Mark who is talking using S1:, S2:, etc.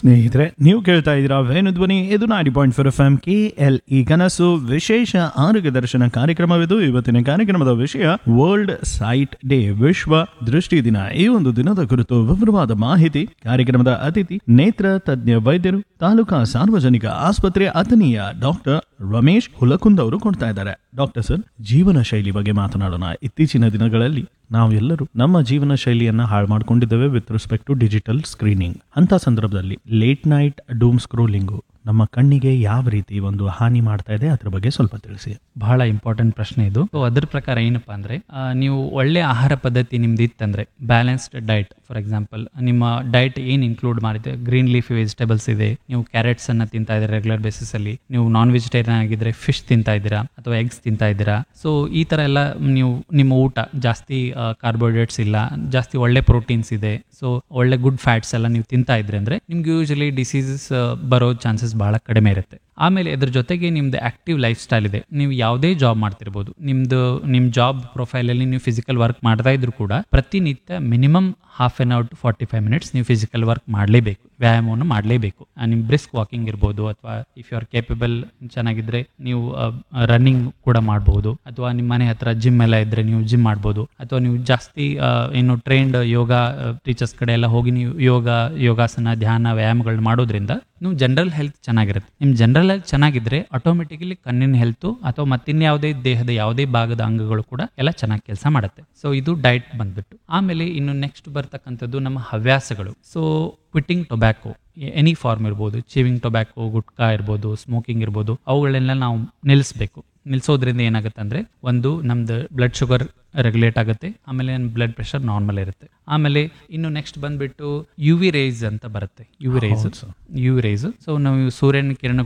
S1: ಸ್ನೇಹಿತರೆ ನೀವು ಕೇಳ್ತಾ ಇದ್ದೀರಾ ವೇಣು ಧ್ವನಿ ಇದು ನಾಡಿ point four F M K L E ಕನಸು ವಿಶೇಷ ಆರೋಗ್ಯ ದರ್ಶನ ಕಾರ್ಯಕ್ರಮವಿದು ಇವತ್ತಿನ ಕಾರ್ಯಕ್ರಮದ ವಿಷಯ ವರ್ಲ್ಡ್ ಸೈಟ್ ಡೇ ವಿಶ್ವ ದೃಷ್ಟಿ ದಿನ ಈ ಒಂದು ದಿನದ ಕುರಿತು ವಿವರವಾದ ಮಾಹಿತಿ ಕಾರ್ಯಕ್ರಮದ ಅತಿಥಿ ನೇತ್ರ ತಜ್ಞ ವೈದ್ಯರು ತಾಲೂಕಾ ಸಾರ್ವಜನಿಕ ಆಸ್ಪತ್ರೆ ಅಥನೀಯ ಡಾಕ್ಟರ್ ರಮೇಶ್ ಹುಲಕುಂದ್ ಅವರು ಕೊಡ್ತಾ ಇದ್ದಾರೆ ಡಾಕ್ಟರ್ ಸರ್ ಜೀವನ ಶೈಲಿ ಬಗ್ಗೆ ಮಾತನಾಡೋಣ ಇತ್ತೀಚಿನ ದಿನಗಳಲ್ಲಿ ನಾವೆಲ್ಲರೂ ನಮ್ಮ ಜೀವನ ಶೈಲಿಯನ್ನ ಹಾಳು ಮಾಡ್ಕೊಂಡಿದ್ದೇವೆ with respect to digital screening ಅಂತ ಸಂದರ್ಭದಲ್ಲಿ ಲೇಟ್ ನೈಟ್ ಡೂಮ್ ಸ್ಕ್ರೋಲಿಂಗು ನಮ್ಮ ಕಣ್ಣಿಗೆ ಯಾವ ರೀತಿ ಒಂದು ಹಾನಿ ಮಾಡ್ತಾ ಇದೆ ಅದ್ರ ಬಗ್ಗೆ ಸ್ವಲ್ಪ ತಿಳಿಸಿ
S2: ಬಹಳ ಇಂಪಾರ್ಟೆಂಟ್ ಪ್ರಶ್ನೆ ಇದು ಸೊ ಅದ್ರ ಪ್ರಕಾರ ಏನಪ್ಪಾ ಅಂದ್ರೆ ಆ, ನೀವು ಒಳ್ಳೆ ಆಹಾರ ಪದ್ಧತಿ ನಿಮ್ದು ಇತ್ತಂದ್ರೆ ಬ್ಯಾಲೆನ್ಸ್ಡ್ ಡೈಟ್ ಫಾರ್ ಎಕ್ಸಾಂಪಲ್ ನಿಮ್ಮ ಡೈಟ್ ಏನ್ ಇನ್ಕ್ಲೂಡ್ ಮಾಡಿದೆ ಗ್ರೀನ್ ಲೀಫಿ ವೆಜಿಟೇಬಲ್ಸ್ ಇದೆ ನೀವು ಕ್ಯಾರೆಟ್ಸ್ ಅನ್ನ ತಿಂತಾ ಇದ್ದೀರಾ ರೆಗ್ಯುಲರ್ ಬೇಸಿಸ್ ಅಲ್ಲಿ ನೀವು ನಾನ್ ವೆಜಿಟೇರಿಯನ್ ಆಗಿದ್ರೆ ಫಿಶ್ ತಿಂತಾ ಇದ್ದೀರಾ ಅಥವಾ ಎಗ್ಸ್ ತಿಂತಾ ಇದ್ದೀರಾ ಸೊ ಈ ತರ ಎಲ್ಲ ನೀವು ನಿಮ್ಮ ಊಟ ಜಾಸ್ತಿ ಕಾರ್ಬೋಹೈಡ್ರೇಟ್ಸ್ ಇಲ್ಲ ಜಾಸ್ತಿ ಒಳ್ಳೆ ಪ್ರೋಟೀನ್ಸ್ ಇದೆ ಸೊ ಒಳ್ಳೆ ಗುಡ್ ಫ್ಯಾಟ್ಸ್ ಎಲ್ಲ ನೀವು ತಿಂತಾ ಇದ್ರೆ ಅಂದ್ರೆ ನಿಮ್ಗೆ ಯೂಶಲಿ ಡಿಸೀಸಸ್ ಬರೋ ಚಾನ್ಸಸ್ ಬಹಳ ಕಡಿಮೆ ಇರುತ್ತೆ ಆಮೇಲೆ ಇದ್ರ ಜೊತೆಗೆ ನಿಮ್ದು ಆಕ್ಟಿವ್ ಲೈಫ್ ಸ್ಟೈಲ್ ಇದೆ ನೀವು ಯಾವುದೇ ಜಾಬ್ ಮಾಡ್ತಿರ್ಬೋದು ನಿಮ್ದು ನಿಮ್ಮ ಜಾಬ್ ಪ್ರೊಫೈಲಲ್ಲಿ ನೀವು ಫಿಸಿಕಲ್ ವರ್ಕ್ ಮಾಡ್ತಾ ಇದ್ರು ಕೂಡ ಪ್ರತಿನಿತ್ಯ minimum half an hour to forty five minutes ನೀವು ಫಿಸಿಕಲ್ ವರ್ಕ್ ಮಾಡಲೇಬೇಕು ವ್ಯಾಯಾಮವನ್ನು ಮಾಡಲೇಬೇಕು ನಿಮ್ಮ ಬ್ರಿಸ್ಕ್ ವಾಕಿಂಗ್ ಇರ್ಬೋದು ಅಥವಾ ಇಫ್ ಯು ಆರ್ ಕೇಪಬಲ್ ಚೆನ್ನಾಗಿದ್ರೆ ನೀವು ರನ್ನಿಂಗ್ ಕೂಡ ಮಾಡ್ಬೋದು ಅಥವಾ ನಿಮ್ಮ ಮನೆ ಹತ್ರ ಜಿಮ್ ಎಲ್ಲ ಇದ್ರೆ ನೀವು ಜಿಮ್ ಮಾಡ್ಬೋದು ಅಥವಾ ನೀವು ಜಾಸ್ತಿ ಆ, ಏನು ಟ್ರೈನ್ಡ್ ಯೋಗ ಟೀಚರ್ಸ್ ಕಡೆ ಎಲ್ಲ ಹೋಗಿ ನೀವು ಯೋಗ ಯೋಗಾಸನ ಧ್ಯಾನ ವ್ಯಾಯಾಮಗಳನ್ನ ಮಾಡೋದ್ರಿಂದ ನೀವು ಜನರಲ್ ಹೆಲ್ತ್ ಚೆನ್ನಾಗಿರುತ್ತೆ ನಿಮ್ಮ ಜನರಲ್ ಹೆಲ್ತ್ ಚೆನ್ನಾಗಿದ್ರೆ ಆಟೋಮೆಟಿಕಲಿ ಕಣ್ಣಿನ ಹೆಲ್ತ್ ಅಥವಾ ಮತ್ತಿನ್ಯಾವುದೇ ದೇಹದ ಯಾವುದೇ ಭಾಗದ ಅಂಗಗಳು ಕೂಡ ಎಲ್ಲ ಚೆನ್ನಾಗಿ ಕೆಲಸ ಮಾಡುತ್ತೆ ಸೊ ಇದು ಡೈಟ್ ಬಂದ್ಬಿಟ್ಟು ಆಮೇಲೆ ಇನ್ನು ನೆಕ್ಸ್ಟ್ ಬರ್ತಕ್ಕಂಥದ್ದು ನಮ್ಮ ಹವ್ಯಾಸಗಳು so quitting tobacco any form ಇರ್ಬೋದು ಚೀವಿಂಗ್ ಟೊಬ್ಯಾಕೋ ಗುಟ್ಕಾ ಇರ್ಬೋದು ಸ್ಮೋಕಿಂಗ್ ಇರ್ಬೋದು ಅವುಗಳನ್ನೆಲ್ಲ ನಾವು ನಿಲ್ಲಿಸಬೇಕು ನಿಲ್ಲಿಸೋದ್ರಿಂದ ಏನಾಗುತ್ತೆ ಅಂದ್ರೆ ಒಂದು ನಮ್ದು ಬ್ಲಡ್ ಶುಗರ್ ರೆಗ್ಯುಲೇಟ್ ಆಗುತ್ತೆ ಆಮೇಲೆ ಬ್ಲಡ್ ಪ್ರೆಷರ್ ನಾರ್ಮಲ್ ಇರುತ್ತೆ ಆಮೇಲೆ ಇನ್ನು ನೆಕ್ಸ್ಟ್ ಬಂದ್ಬಿಟ್ಟು ಯು ವಿ ರೇಸ್ ಅಂತ ಬರುತ್ತೆ U V rays U V rays so ನಾವು ಸೂರ್ಯನ ಕಿರಣ